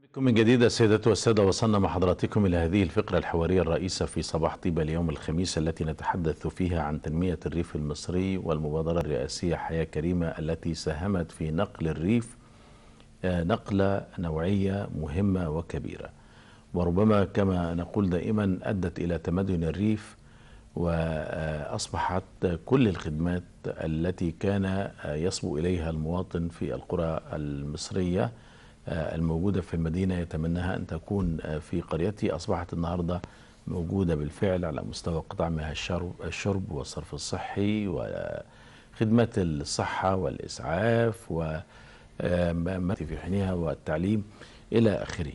بكم من جديد السيدات والسادة وصلنا مع حضراتكم إلى هذه الفقرة الحوارية الرئيسة في صباح طيبة اليوم الخميس التي نتحدث فيها عن تنمية الريف المصري والمبادرة الرئاسية حياة كريمة التي ساهمت في نقل الريف آه، نقلة نوعية مهمة وكبيرة وربما كما نقول دائما أدت إلى تمدن الريف وأصبحت كل الخدمات التي كان يصبو إليها المواطن في القرى المصرية الموجودة في المدينة يتمناها أن تكون في قريته أصبحت النهاردة موجودة بالفعل على مستوى قطاع مياه الشرب, الشرب والصرف الصحي وخدمات الصحة والإسعاف وما في حينها والتعليم إلى آخره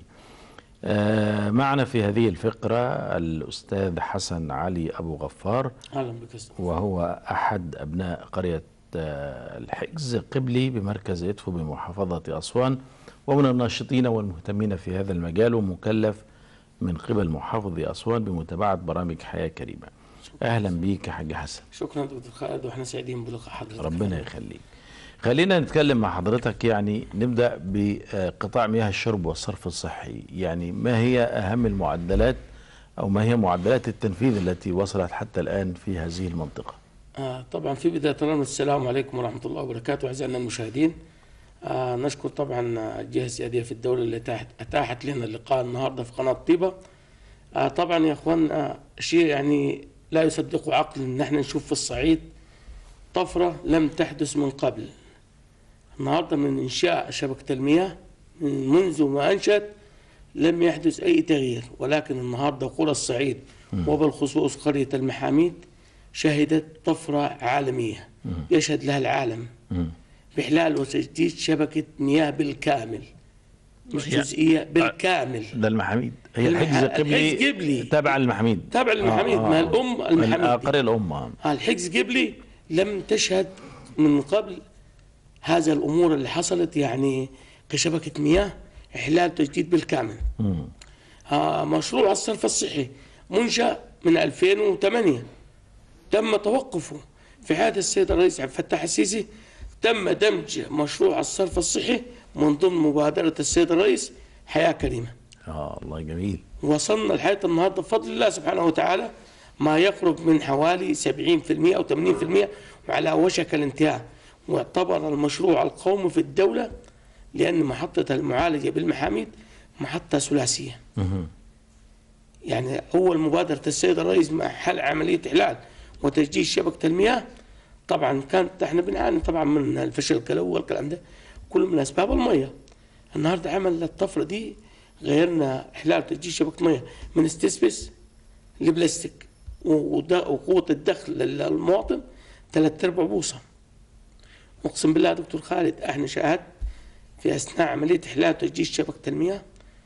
آه، معنا في هذه الفقرة الأستاذ حسن علي أبو غفار اهلا بك أستاذ. وهو أحد أبناء قرية آه، الحجز قبلي بمركز إدفو بمحافظة أسوان ومن الناشطين والمهتمين في هذا المجال ومكلف من قبل محافظ أسوان بمتابعة برامج حياة كريمة أهلا بيك يا حاج حسن شكرا دكتور خالد واحنا سعيدين بلقاء حضرتك ربنا يخليك خلينا نتكلم مع حضرتك يعني نبدأ بقطاع مياه الشرب والصرف الصحي يعني ما هي أهم المعدلات أو ما هي معدلات التنفيذ التي وصلت حتى الآن في هذه المنطقة آه طبعا في بدايه الامر السلام عليكم ورحمه الله وبركاته اعزائنا المشاهدين آه نشكر طبعا الجهه السياديه في الدوله اللي اتاحت, أتاحت لنا اللقاء النهارده في قناه طيبه آه طبعا يا اخوان آه شيء يعني لا يصدقه عقل ان احنا نشوف في الصعيد طفره لم تحدث من قبل النهارده من انشاء شبكه المياه من منذ ما انشات لم يحدث اي تغيير ولكن النهارده قرى الصعيد وبالخصوص قريه المحاميد شهدت طفره عالميه يشهد لها العالم مم. بإحلال وتجديد شبكة مياه بالكامل مش يا- جزئية بالكامل ده المحاميد هي المح- الحجز قبلي الحجز قبلي. تابع للمحاميد تابع للمحاميد ما الأم المحاميد دي. قرية الأم آه. آه، الحجز قبلي لم تشهد من قبل هذا الأمور اللي حصلت يعني كشبكة مياه إحلال وتجديد بالكامل مم. آه، مشروع الصرف الصحي منشأ من 2008 تم توقفه في عهد السيد الرئيس عبد الفتاح السيسي تم دمج مشروع الصرف الصحي من ضمن مبادرة السيد الرئيس حياة كريمة آه الله جميل وصلنا لحياة النهاردة بفضل الله سبحانه وتعالى ما يقرب من حوالي 70% أو 80% وعلى وشك الانتهاء واعتبر المشروع القومي في الدولة لأن محطة المعالجة بالمحاميد محطة ثلاثية مهم. يعني أول مبادرة السيد الرئيس مع حل عملية إحلال وتجديد شبكة المياه طبعا كانت احنا بنعاني طبعا من الفشل الكلوي والكلام ده كله من أسباب المية النهارده عمل الطفرة دي غيرنا إحلال وتجديد شبكة مياه من استسبس لبلاستيك وده- وقوة الدخل للمواطن ثلاث أرباع بوصة أقسم بالله يا دكتور خالد احنا شاهدت في أثناء عملية إحلال وتجديد شبكة المياه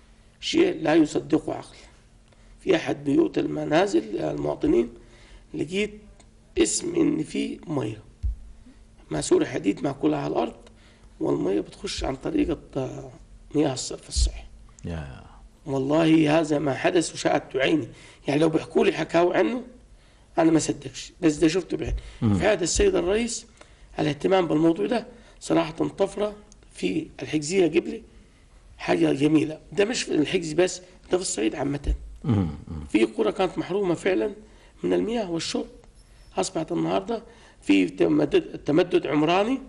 شيء لا يصدقه عقل في احد بيوت المنازل المواطنين لقيت اسم ان في ميه ماسوره حديد معقوله على الارض والميه بتخش عن طريقه آه، مياه الصرف الصحي يا والله هذا ما حدث وشاهدت عيني يعني لو بيحكوا لي حكاوي عنه انا ما صدقش بس ده شفته بعيني في هذا السيد الرئيس الاهتمام بالموضوع ده صراحه طفره في الحجزيه قبلي حاجه جميله ده مش في الحجز بس ده في الصعيد عامه مم. مم. في قرى كانت محرومه فعلا من المياه والشرب اصبحت النهارده في تمدد, تمدد عمراني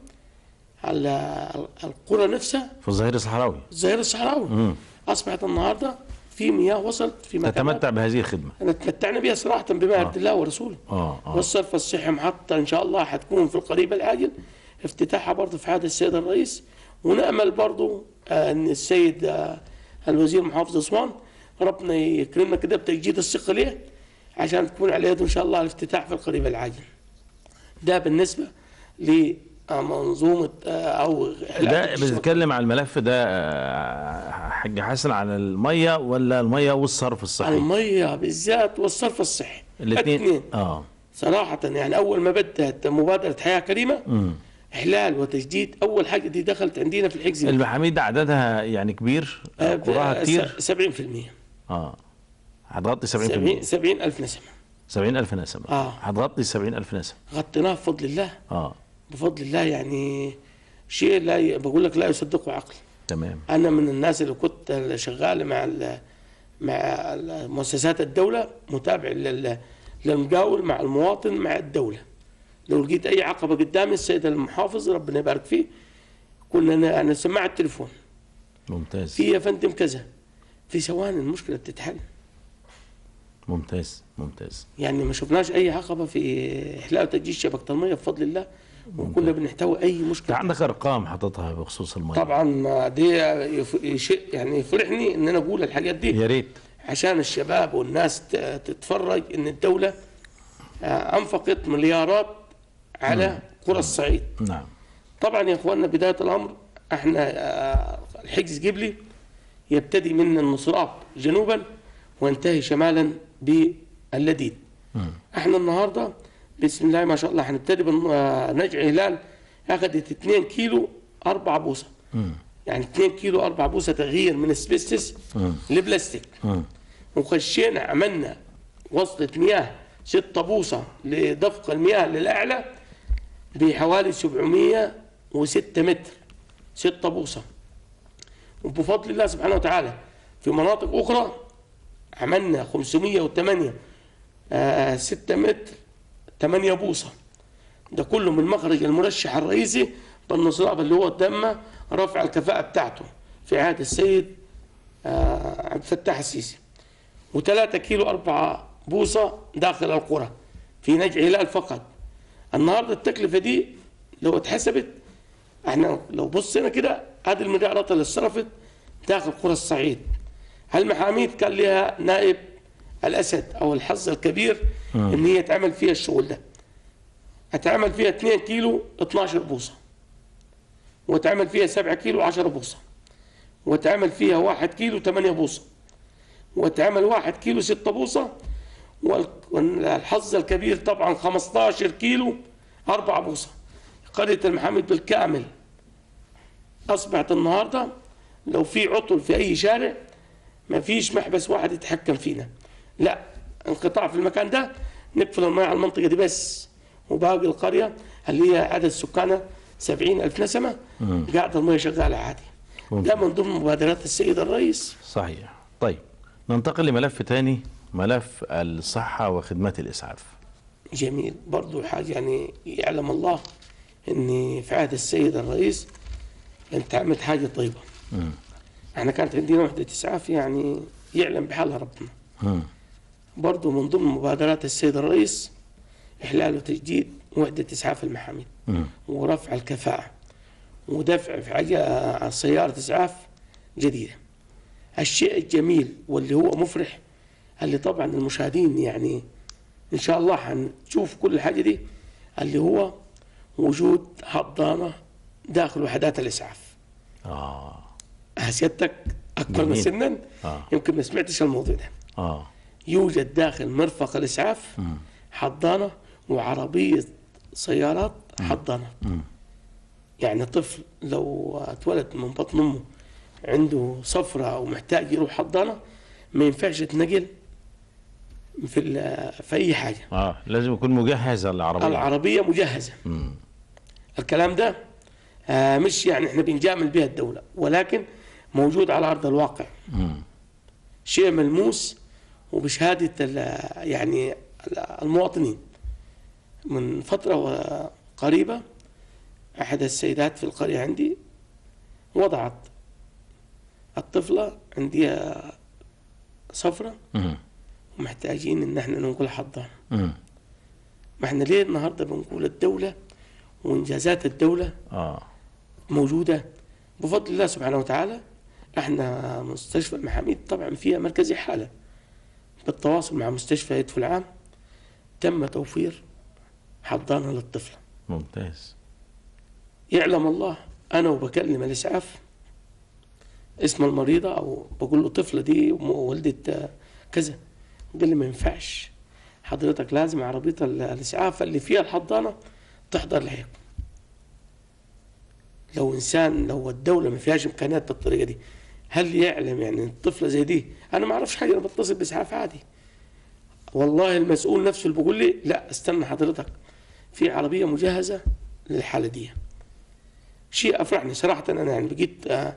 على القرى نفسها في الظهير الصحراوي الظهير الصحراوي مم. اصبحت النهارده في مياه وصلت في مكانات تتمتع بهذه الخدمة تمتعنا بها صراحه بما يرضي الله ورسوله آه آه والصرف الصحي محطه ان شاء الله حتكون في القريب العاجل افتتاحها برضه في عهد السيد الرئيس ونامل برضه آه، ان السيد آه، الوزير محافظ اسوان ربنا يكرمنا كده بتجديد الثقه ليه عشان تكون على يده ان شاء الله الافتتاح في القريب العاجل ده بالنسبه لمنظومه آه، او ده بنتكلم على الملف ده آه، حاج حسن على المية ولا المية والصرف الصحي الميه بالذات والصرف الصحي الاثنين اه صراحة يعني أول ما بدأت مبادرة حياة كريمة مم. إحلال وتجديد أول حاجة دي دخلت عندنا في الحجز المحاميد عددها يعني كبير آه، قراها كتير سبعين في المية اه هتغطي 70% سبعين, سبعين ألف نسمة 70000 نسمة آه. هتغطي 70000 نسمة غطيناه بفضل الله اه بفضل الله يعني شيء لا ي... بقول لك لا يصدقه عقل تمام انا من الناس اللي كنت شغال مع ال مع ال- مؤسسات الدوله متابع لل- للمقاول مع المواطن مع الدوله لو لقيت اي عقبه قدامي السيد المحافظ ربنا يبارك فيه كنا انا انا سماعه التليفون ممتاز في يا فندم كذا في ثواني المشكله بتتحل ممتاز ممتاز يعني ما شفناش اي عقبه في احلال وتجديد شبكه الميه بفضل الله وكنا بنحتوي اي انت مشكله عندك ارقام حاططها بخصوص الميه طبعا ما دي يف- يش- يعني يفرحني ان انا اقول الحاجات دي يا ريت عشان الشباب والناس ت- تتفرج ان الدوله آه، انفقت مليارات على قرى الصعيد نعم طبعا يا اخواننا بدايه الامر احنا آه، الحجز قبلي يبتدي من النصرات جنوبا وينتهي شمالا باللديد مم. احنا النهارده بسم الله ما شاء الله هنبتدي بنجع هلال اخذت 2 كيلو 4 بوصه مم. يعني 2 كيلو 4 بوصه تغيير من اسبستس مم. لبلاستيك مم. وخشينا عملنا وصلة مياه 6 بوصة لدفق المياه للأعلى بحوالي 706 متر 6 بوصة وبفضل الله سبحانه وتعالى في مناطق أخرى عملنا 508 آه 6 متر 8 بوصة ده كله من مخرج المرشح الرئيسي بالنصراب اللي هو تم رفع الكفاءة بتاعته في عهد السيد آه عبد الفتاح السيسي وثلاثة كيلو أربعة بوصة داخل القرى في نجع هلال فقط النهارده التكلفة دي لو اتحسبت احنا لو بصينا كده هذه المليارات اللي اتصرفت داخل قرى الصعيد هالمحاميد كان لها نائب الأسد أو الحظ الكبير إن هي تعمل فيها الشغل ده هتعمل فيها 2 كيلو 12 بوصة وتعمل فيها 7 كيلو 10 بوصة وتعمل فيها 1 كيلو 8 بوصة وتعمل 1 كيلو 6 بوصة وال- والحظ الكبير طبعا 15 كيلو 4 بوصة قرية المحامد بالكامل أصبحت النهاردة لو في عطل في أي شارع ما فيش محبس واحد يتحكم فينا لا انقطاع في المكان ده نقفل المياه على المنطقة دي بس وباقي القرية اللي هي عدد سكانها سبعين ألف نسمة قاعدة المياه شغالة عادي ده من ضمن مبادرات السيد الرئيس صحيح طيب ننتقل لملف تاني ملف الصحة وخدمات الإسعاف جميل برضو حاجة يعني يعلم الله ان في عهد السيد الرئيس انت عملت حاجة طيبة مم. احنا كانت عندنا وحدة اسعاف يعني يعلم بحالها ربنا مم. برضو من ضمن مبادرات السيد الرئيس احلال وتجديد وحدة اسعاف المحاميد مم. ورفع الكفاءة ودفع في حاجة على سيارة اسعاف جديدة الشيء الجميل واللي هو مفرح اللي طبعا المشاهدين يعني ان شاء الله هنشوف كل الحاجة دي اللي هو وجود حضانة داخل وحدات الاسعاف آه سيادتك اكبر من جميل. سنا آه. يمكن ما سمعتش الموضوع ده آه يوجد داخل مرفق الاسعاف حضانه وعربيه سيارات حضانه مم. يعني طفل لو اتولد من بطن امه عنده صفرة او محتاج يروح حضانه ما ينفعش يتنقل في ال- في اي حاجه آه لازم يكون مجهز العربية العربيه مجهزه مم. الكلام ده آه، مش يعني احنا بنجامل بها الدوله ولكن موجود على ارض الواقع مم. شيء ملموس وبشهادة ال- يعني ال- المواطنين من فترة قريبة أحد السيدات في القرية عندي وضعت الطفلة عندها صفرة مم. ومحتاجين إن احنا ننقل حضانة مم. ما احنا ليه النهاردة بنقول الدولة وإنجازات الدولة آه موجودة بفضل الله سبحانه وتعالى احنا مستشفى المحاميد طبعا فيها مركز إحالة بالتواصل مع مستشفى يدفو العام تم توفير حضانة للطفلة ممتاز يعلم الله أنا وبكلم الإسعاف اسم المريضة أو بقول له طفلة دي م- ولدت آه، كذا قال لي ما ينفعش حضرتك لازم عربية ال- الإسعاف اللي فيها الحضانة تحضر لهيك لو إنسان لو الدولة ما فيهاش إمكانيات بالطريقة دي هل يعلم يعني الطفلة زي دي أنا ما أعرفش حاجة أنا بتصل بإسعاف عادي والله المسؤول نفسه اللي بيقول لي لا استنى حضرتك في عربية مجهزة للحالة دي شيء افرحني صراحه انا يعني بقيت آه،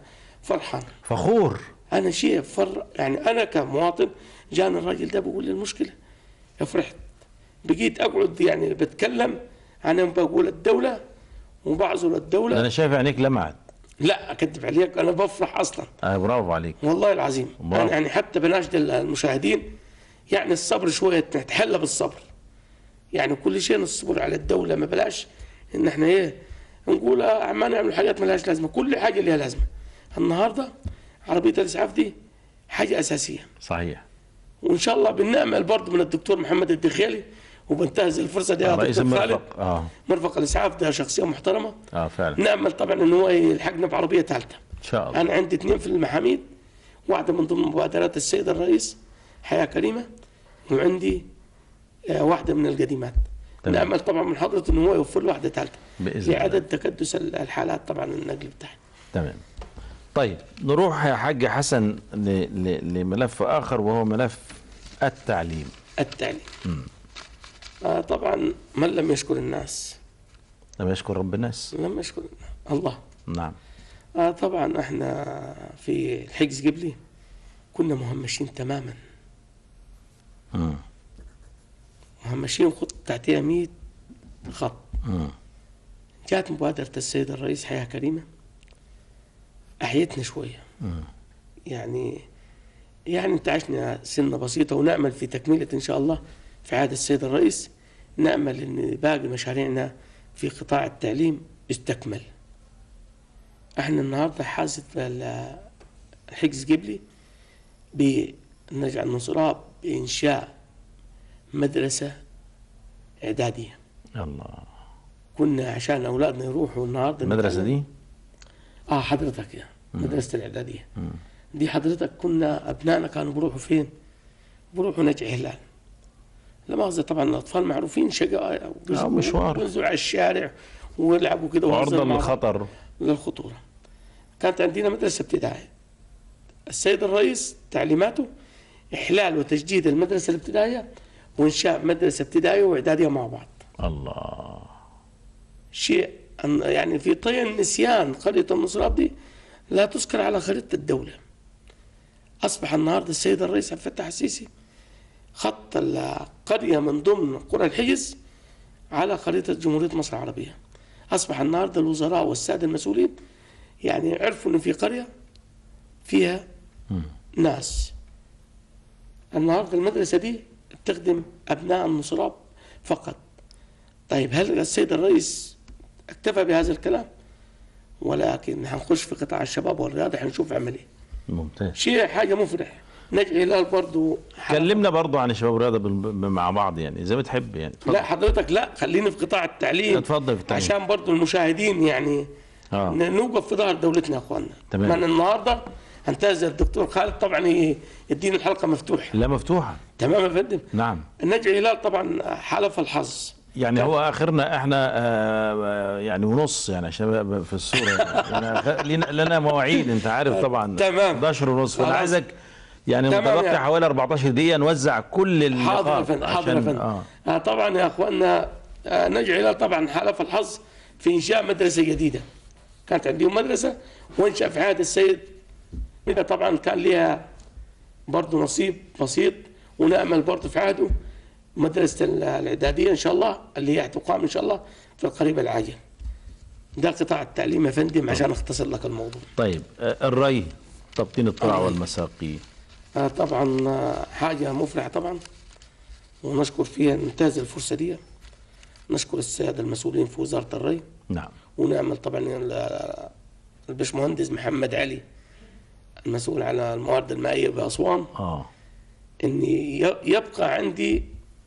فرحان فخور انا شيء فر يعني انا كمواطن جاني الراجل ده بيقول لي المشكله فرحت بقيت اقعد يعني بتكلم انا بقول الدوله وبعزل الدوله انا شايف عينيك لمعت لا اكذب عليك انا بفرح اصلا آه برافو عليك والله العظيم برافو. يعني, يعني حتى بناشد المشاهدين يعني الصبر شويه نتحلى بالصبر يعني كل شيء نصبر على الدوله ما بلاش ان احنا ايه نقول آه ما نعمل حاجات ما لهاش لازمه كل حاجه لها لازمه النهارده عربيه الاسعاف دي حاجه اساسيه صحيح وان شاء الله بنعمل برضه من الدكتور محمد الدخيلي وبنتهز الفرصه دي يا رئيس دكتور خالد المرفق اه مرفق الاسعاف ده شخصيه محترمه اه فعلا نامل طبعا ان هو يلحقنا بعربيه ثالثه ان شاء الله انا عندي اثنين في المحاميد واحده من ضمن مبادرات السيد الرئيس حياه كريمه وعندي آه، واحده من القديمات تمام. نامل طبعا من حضرته ان هو يوفر له واحده ثالثه بإذن الله. لعدد تكدس الحالات طبعا النقل بتاعها تمام طيب نروح يا حاج حسن ل... ل... لملف اخر وهو ملف التعليم التعليم آه طبعا من لم يشكر الناس لم يشكر رب الناس لم يشكر الله نعم آه طبعا احنا في الحجز قبلي كنا مهمشين تماما مم. مهمشين خط تحتها 100 خط مم. جاءت مبادرة السيد الرئيس حياة كريمة أحيتنا شوية مم. يعني يعني انتعشنا سنة بسيطة ونأمل في تكملة إن شاء الله في عهد السيد الرئيس نأمل أن باقي مشاريعنا في قطاع التعليم يستكمل احنا النهاردة حاسة ال- الحجز قبلي بنرجع النصراء بإنشاء مدرسة إعدادية الله كنا عشان أولادنا يروحوا النهاردة المدرسة دي اه حضرتك يا مدرسة الإعدادية دي حضرتك كنا أبنائنا كانوا بيروحوا فين؟ بيروحوا نجع هلال لا مؤاخذة طبعا الأطفال معروفين شقاء آه، مشوار. وينزلوا على الشارع ويلعبوا كده وعرضة ويهزروا مع- للخطر للخطورة كانت عندنا مدرسة ابتدائية السيد الرئيس تعليماته إحلال وتجديد المدرسة الابتدائية وإنشاء مدرسة ابتدائية وإعدادية مع بعض الله شيء أن- يعني في طي نسيان قرية النصرات دي لا تذكر على خريطة الدولة أصبح النهاردة السيد الرئيس عبد الفتاح السيسي خط القرية من ضمن قرى الحجز على خريطة جمهورية مصر العربية أصبح النهاردة الوزراء والسادة المسؤولين يعني عرفوا أن في قرية فيها ناس النهاردة المدرسة دي بتخدم أبناء النصراب فقط طيب هل السيد الرئيس اكتفى بهذا الكلام ولكن هنخش في قطاع الشباب والرياضة حنشوف عمل ايه ممتاز شيء حاجة مفرح نجي هلال برضو ح- كلمنا برضو عن الشباب الرياضة بال- مع بعض يعني زي ما تحب يعني اتفضل لا حضرتك لا خليني في قطاع التعليم اتفضل في التعليم. عشان برضو المشاهدين يعني آه. ن- نوقف في ظهر دولتنا يا اخواننا تمام. من النهارده انتهز الدكتور خالد طبعا ي- يدينا الحلقه مفتوحه لا مفتوحة تمام يا فندم نعم النجع هلال طبعا حلف الحظ يعني هو اخرنا احنا آه يعني ونص يعني عشان أبقى في الصوره يعني أخ- لنا لنا مواعيد انت عارف طبعا تمام. 11 ونص فانا خلاص. عايزك يعني تمام متبقي يعني. حوالي 14 دقيقه نوزع كل النقاط حاضر يا فندم حاضر يا عشان- فندم اه آه طبعا يا اخواننا آه نجع هلال طبعا حلف الحظ في انشاء مدرسه جديده كانت عندهم مدرسه وانشا في عهد السيد منها طبعا كان لها برضه نصيب بسيط ونامل برضه في عهده مدرسه ال- الاعداديه ان شاء الله اللي هي تقام ان شاء الله في القريب العاجل ده قطاع التعليم يا فندم عشان اختصر لك الموضوع طيب آه الري تبطين الطرع والمساقي آه طبعا آه، حاجة مفرحة طبعا ونشكر فيها ننتهز الفرصة دي نشكر السادة المسؤولين في وزارة الري نعم ونعمل طبعا ال- البشمهندس محمد علي المسؤول على الموارد المائية بأسوان اه إن ي- يبقى عندي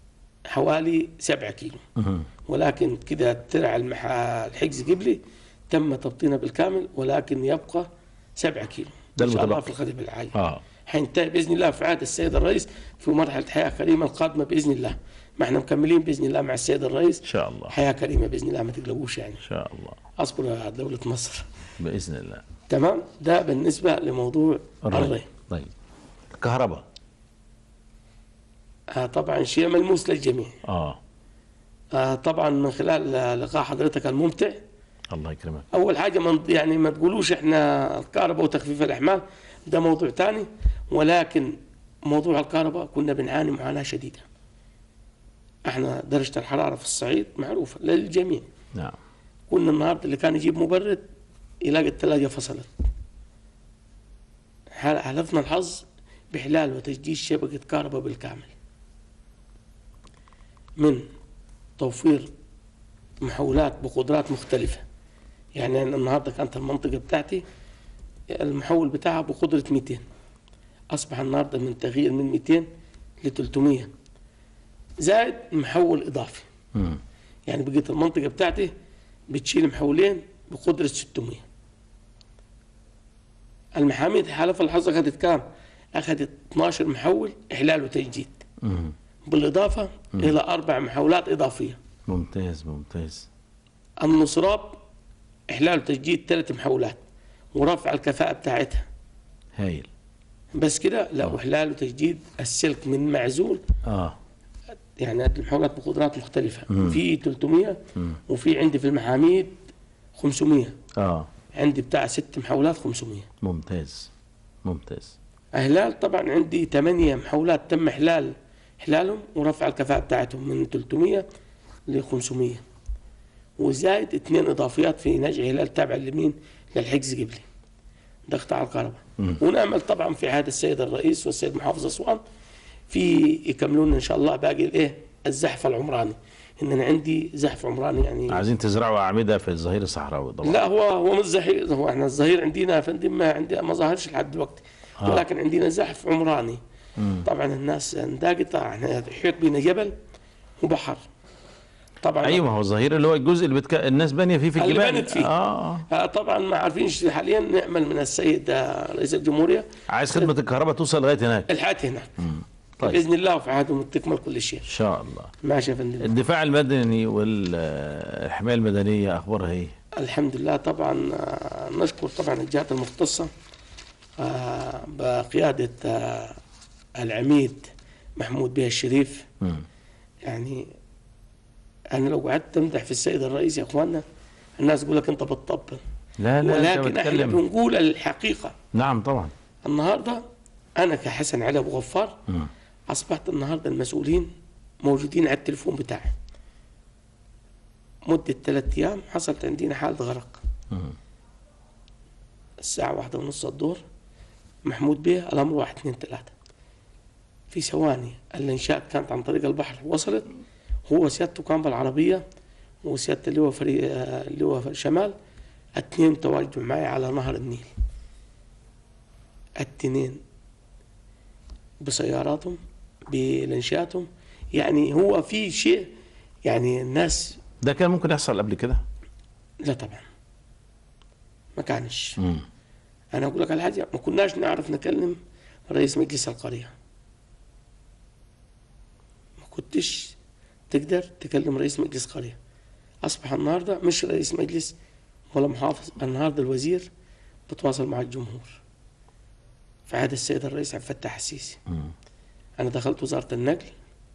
حوالي سبعة كيلو مهم. ولكن كده ترع المح... الحجز قبلي تم تبطينه بالكامل ولكن يبقى سبعة كيلو ده إن شاء الله المتبقي. في الخريف العاجل اه حينتهي باذن الله في عهد السيد الرئيس في مرحله حياه كريمه القادمه باذن الله ما احنا مكملين باذن الله مع السيد الرئيس ان شاء الله حياه كريمه باذن الله ما تقلقوش يعني ان شاء الله اصبر يا دوله مصر باذن الله تمام ده بالنسبه لموضوع الري الري طيب الكهرباء آه طبعا شيء ملموس للجميع اه آه طبعا من خلال آه، لقاء حضرتك الممتع الله يكرمك اول حاجه ما يعني ما تقولوش احنا الكهرباء وتخفيف الاحمال ده موضوع ثاني ولكن موضوع الكهرباء كنا بنعاني معاناه شديده احنا درجه الحراره في الصعيد معروفه للجميع نعم كنا النهارده اللي كان يجيب مبرد يلاقي الثلاجه فصلت حل- حلفنا الحظ بإحلال وتجديد شبكة كهرباء بالكامل من توفير محولات بقدرات مختلفة يعني أنا النهاردة كانت المنطقة بتاعتي المحول بتاعها بقدرة 200 أصبح النهاردة من تغيير من 200 ل 300 زائد محول إضافي مم. يعني بقيت المنطقة بتاعتي بتشيل محولين بقدرة 600 المحاميد حلف الحظ أخذت كام؟ أخذت 12 محول إحلال وتجديد مم. بالإضافة إلى أربع محولات إضافية ممتاز ممتاز النصراب إحلال وتجديد ثلاث محولات ورفع الكفاءة بتاعتها هايل بس كده لا وإحلال وتجديد السلك من معزول اه يعني هذه المحولات بقدرات مختلفة في 300 وفي عندي في المحاميد 500 اه عندي بتاع ست محولات 500 ممتاز ممتاز اهلال طبعا عندي ثمانية محولات تم احلال احلالهم ورفع الكفاءة بتاعتهم من 300 ل 500 وزايد اثنين اضافيات في نجع هلال تابع لمين للحجز قبلي ده قطاع الكهرباء ونامل طبعا في عهد السيد الرئيس والسيد محافظ اسوان في يكملون ان شاء الله باقي الايه الزحف العمراني ان انا عندي زحف عمراني يعني عايزين تزرعوا اعمده في الظهير الصحراوي طبعا لا هو هو مش زهير هو احنا الظهير عندنا يا فندم ما عندي ما ظهرش لحد دلوقتي آه. ولكن عندنا زحف عمراني طبعا الناس انداقطة احنا يحيط بينا جبل وبحر طبعا ايوه ما هو الظهير اللي هو الجزء اللي بتك... الناس بانيه فيه في اللي الجبال بنت فيه. اه آه، طبعا ما عارفينش حاليا نامل من السيد آه، رئيس الجمهوريه عايز خدمه الكهرباء توصل لغايه هناك الحياه هناك طيب. باذن الله وفي عهدهم تكمل كل شيء ان شاء الله ماشي يا فندم الدفاع المدني والحمايه المدنيه اخبارها ايه؟ الحمد لله طبعا آه، نشكر طبعا الجهات المختصة آه، بقيادة آه، العميد محمود بيه الشريف مم. يعني أنا لو قعدت أمدح في السيد الرئيس يا إخواننا الناس تقول لك أنت بتطبل لا لا انت ولكن احنا بتتكلم بنقول الحقيقة نعم طبعا النهاردة أنا كحسن علي أبو غفار مم. أصبحت النهاردة المسؤولين موجودين على التليفون بتاعي مدة ثلاثة أيام حصلت عندنا حالة غرق مم. الساعة واحدة ونص الظهر محمود بيه الأمر واحد اثنين ثلاثة في ثواني الإنشاء كانت عن طريق البحر وصلت هو سيادته كان بالعربية وسيادة اللي هو فريق آه، اللي هو في الشمال الاثنين تواجدوا معي على نهر النيل الاثنين بسياراتهم بلنشاتهم يعني هو في شيء يعني الناس ده كان ممكن يحصل قبل كده لا طبعا ما كانش مم. انا اقول لك على حاجه ما كناش نعرف نكلم رئيس مجلس القريه ما كنتش تقدر تكلم رئيس مجلس قريه اصبح النهارده مش رئيس مجلس ولا محافظ النهارده الوزير بتواصل مع الجمهور في عهد السيد الرئيس عبد الفتاح السيسي مم. انا دخلت وزاره النقل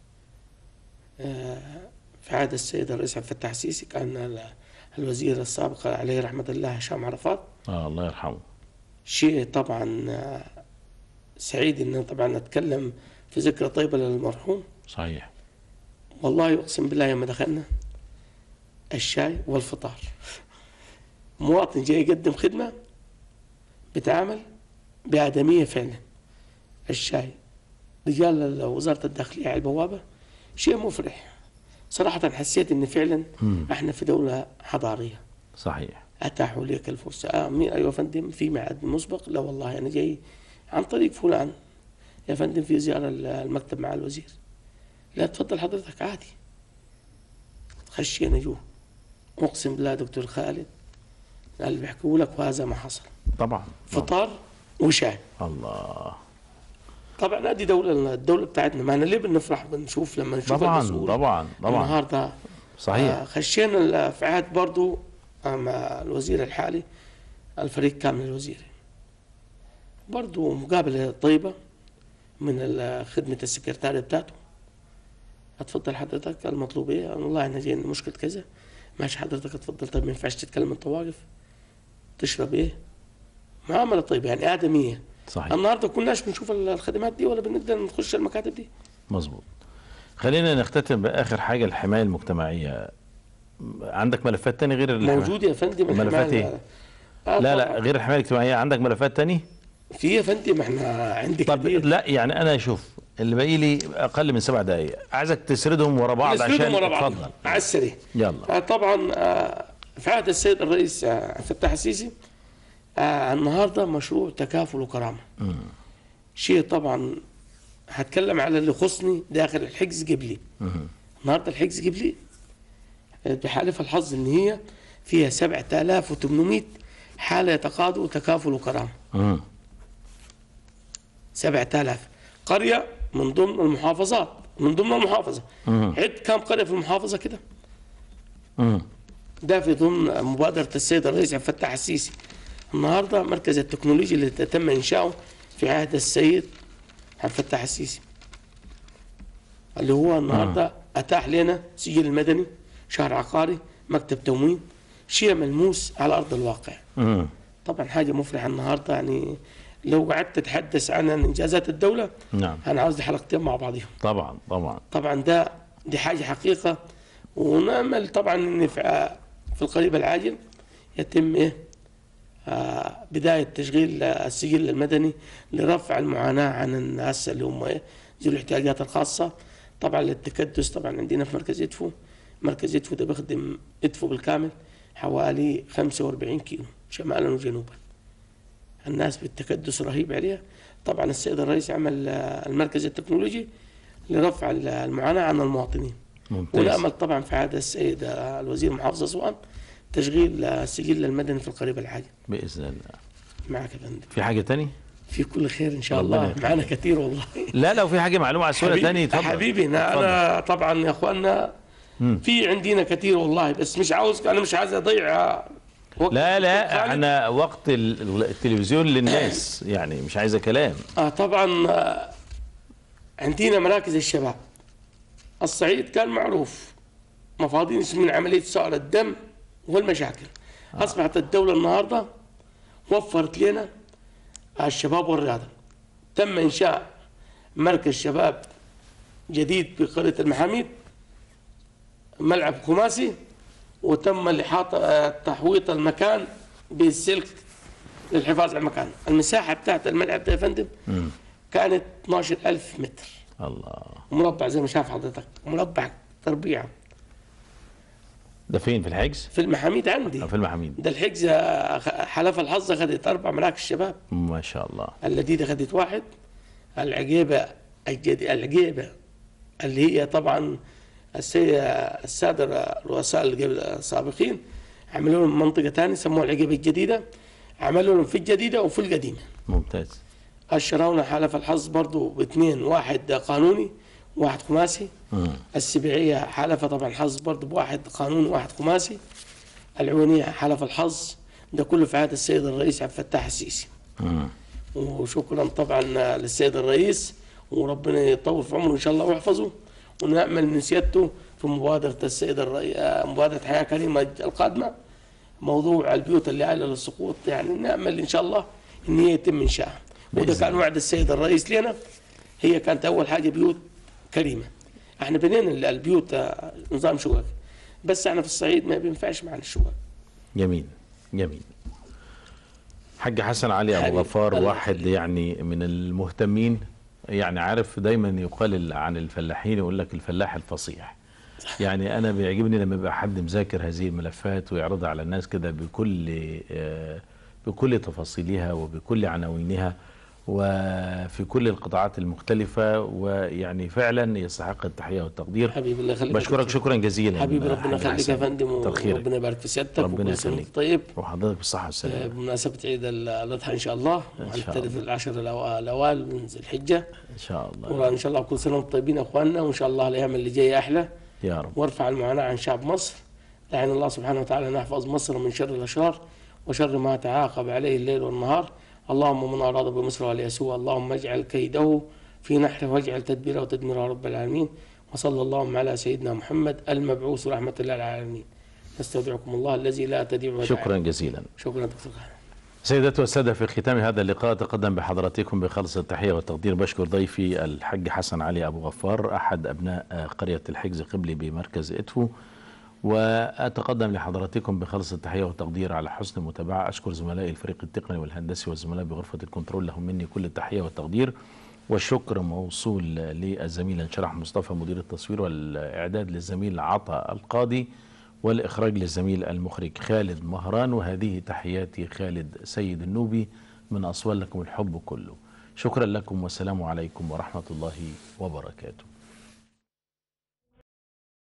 آه، في عهد السيد الرئيس عبد الفتاح السيسي كان ال- الوزير السابق عليه رحمه الله هشام عرفات اه الله يرحمه شيء طبعا آه، سعيد ان طبعا اتكلم في ذكرى طيبه للمرحوم صحيح والله اقسم بالله يوم دخلنا الشاي والفطار مواطن جاي يقدم خدمه بتعامل بآدمية فعلا الشاي رجال وزارة الداخلية على البوابة شيء مفرح صراحة حسيت ان فعلا مم. احنا في دولة حضارية صحيح اتاحوا لك الفرصه آه مين ايوه يا فندم في ميعاد مسبق لا والله انا جاي عن طريق فلان يا فندم في زياره المكتب مع الوزير لا تفضل حضرتك عادي خشينا جوا اقسم بالله دكتور خالد قال بيحكوا لك وهذا ما حصل طبعا فطار وشاي الله طبعا هذه دولة الدولة بتاعتنا ما احنا ليه بنفرح بنشوف لما نشوف طبعا المسؤول طبعا طبعا النهارده آه، صحيح خشينا ال- في عهد برضو آه، مع الوزير الحالي الفريق كامل الوزيري برضو مقابلة طيبة من ال- خدمة السكرتارية بتاعته اتفضل حضرتك المطلوب ايه والله احنا جايين مشكلة كذا ماشي حضرتك اتفضل طيب ما ينفعش تتكلم من طواقف تشرب ايه معامله طيبه يعني ادميه صحيح النهارده كناش بنشوف الخدمات دي ولا بنقدر نخش المكاتب دي مظبوط خلينا نختتم باخر حاجه الحمايه المجتمعيه عندك ملفات تاني غير الحماية؟ موجود يا فندم ملفات الحماية- إيه؟ آه لا لا طبعاً. غير الحمايه الاجتماعيه عندك ملفات تاني في يا فندم احنا عندي طب كتير لا يعني انا اشوف اللي باقي لي اقل من سبع دقائق عايزك تسردهم ورا بعض نسردهم عشان ورا بعض اتفضل على السريع يلا آه، طبعا آه، في عهد السيد الرئيس آه، عبد الفتاح السيسي آه، النهارده مشروع تكافل وكرامه مم. شيء طبعا هتكلم على اللي يخصني داخل الحجز قبلي مم. النهارده الحجز قبلي آه، بحالف الحظ ان هي فيها 7800 حاله يتقاضوا تكافل وكرامه مم. 7000 قريه من ضمن المحافظات من ضمن المحافظه مم. عد كم قريه في المحافظه كده مم. ده في ضمن مبادرة السيد الرئيس عبد الفتاح السيسي النهارده مركز التكنولوجيا اللي تم إنشاؤه في عهد السيد عبد الفتاح السيسي اللي هو النهارده أتاح لنا سجل مدني شهر عقاري مكتب تموين شيء ملموس على أرض الواقع مم. طبعا حاجة مفرحة النهارده يعني لو قعدت تتحدث عن إنجازات الدولة نعم أنا عاوز حلقتين مع بعضهم طبعا طبعا طبعا ده دي حاجة حقيقة ونأمل طبعا ان في في القريب العاجل يتم ايه آه، بداية تشغيل آه، السجل المدني لرفع المعاناة عن الناس اللي هم ايه ذوي الاحتياجات الخاصة طبعا للتكدس طبعا عندنا في مركز ادفو مركز ادفو ده بيخدم ادفو بالكامل حوالي 45 كيلو شمالا وجنوبا الناس بالتكدس رهيب عليها طبعا السيد الرئيس عمل آه، المركز التكنولوجي لرفع المعاناة عن المواطنين ممتاز ونأمل طبعا في عهد السيد آه، الوزير محافظ أسوان تشغيل آه، السجل المدني في القريب العاجل باذن الله معك يا فندم في حاجه تاني في كل خير ان شاء ربنا الله يخليك. معنا كثير والله لا لو في حاجه معلومه على السؤال حبيبي- تاني اتفضل حبيبي أنا, اتفضل. انا طبعا يا اخواننا مم. في عندنا كثير والله بس مش عاوز انا مش عايز اضيع آه، وقت لا لا خالد. احنا وقت ال- التلفزيون للناس يعني مش عايزه كلام آه طبعا آه، عندنا مراكز الشباب الصعيد كان معروف مفاضين من عملية سعر الدم والمشاكل أصبحت الدولة النهاردة وفرت لنا الشباب والرياضة تم إنشاء مركز شباب جديد بقرية المحاميد ملعب خماسي وتم الإحاطة آه، تحويط المكان بالسلك للحفاظ على المكان المساحة بتاعت الملعب ده يا فندم مم. كانت 12000 متر الله مربع زي ما شاف حضرتك مربع تربيع ده فين في الحجز في المحاميد عندي في المحاميد ده الحجز آه، حلف الحظ اخذت اربع مراكز شباب ما شاء الله اللذيذ اخذت واحد العقيبه الجدي العقيبه اللي هي طبعا السي الساده رؤساء القبل السابقين عملوا لهم منطقه ثانيه سموها العقيبه الجديده عملوا لهم في الجديده وفي القديمه ممتاز الشراونه حلف الحظ برضو باثنين واحد قانوني واحد خماسي مم. السبيعية حلف طبعا الحظ برضه بواحد قانوني واحد خماسي العونية حلف الحظ ده كله في عهد السيد الرئيس عبد الفتاح السيسي مم. وشكرا طبعا للسيد الرئيس وربنا يطول في عمره ان شاء الله ويحفظه ونأمل من سيادته في مبادرة السيد الرئيس مبادرة حياة كريمة القادمة موضوع البيوت اللي عائلة للسقوط يعني نأمل ان شاء الله ان هي يتم انشائها وده بإذن كان وعد السيد الرئيس لنا هي كانت اول حاجة بيوت كريمة احنا بنينا البيوت آه، نظام شقق بس احنا في الصعيد ما بينفعش معنا الشقق جميل جميل حاج حسن علي ابو حبيبي، غفار الله واحد يخليك. يعني من المهتمين يعني عارف دايما يقال عن الفلاحين يقول لك الفلاح الفصيح يعني انا بيعجبني لما يبقى حد مذاكر هذه الملفات ويعرضها على الناس كده بكل آه، بكل تفاصيلها وبكل عناوينها وفي كل القطاعات المختلفة ويعني فعلا يستحق التحية والتقدير حبيبي الله يخليك بشكرك شكرا جزيلا حبيبي ربنا حاج يخليك حسن. يا فندم كتر خيرك. وربنا يبارك في سيادتك ربنا وكل سنة يخليك. وأنت طيب وحضرتك بالصحة آه، والسلامة بمناسبة عيد ال- الأضحى إن شاء الله شاء وهنبتدي في الله. العشر الأوا- الأوائل من ذي الحجة إن شاء الله وإن شاء الله كل سنة وأنتم طيبين يا إخواننا وإن شاء الله الأيام اللي جاية أحلى يا رب وارفع المعاناة عن شعب مصر لعن الله سبحانه وتعالى أن يحفظ مصر من شر الأشرار وشر ما تعاقب عليه الليل والنهار اللهم من أراد بمصر وليسوء اللهم اجعل كيده في نحره واجعل تدبيره تدميره يا رب العالمين وصلى اللهم على سيدنا محمد المبعوث رحمة الله للعالمين نستودعكم الله الذي لا تضيع ودائعه. شكرا جزيلا شكرا دكتور خالد سيداتي والسادة في ختام هذا اللقاء تقدم بحضراتكم بخالص التحية والتقدير بشكر ضيفي الحاج حسن علي أبو غفار أحد أبناء قرية الحجز قبلي بمركز إدفو وأتقدم لحضراتكم بخالص التحية والتقدير على حسن المتابعة أشكر زملائي الفريق التقني والهندسي والزملاء بغرفة الكنترول لهم مني كل التحية والتقدير والشكر موصول للزميل انشرح مصطفى مدير التصوير والإعداد للزميل عطا القاضي والإخراج للزميل المخرج خالد مهران وهذه تحياتي خالد سيد النوبي من أصوال لكم الحب كله شكرا لكم والسلام عليكم ورحمة الله وبركاته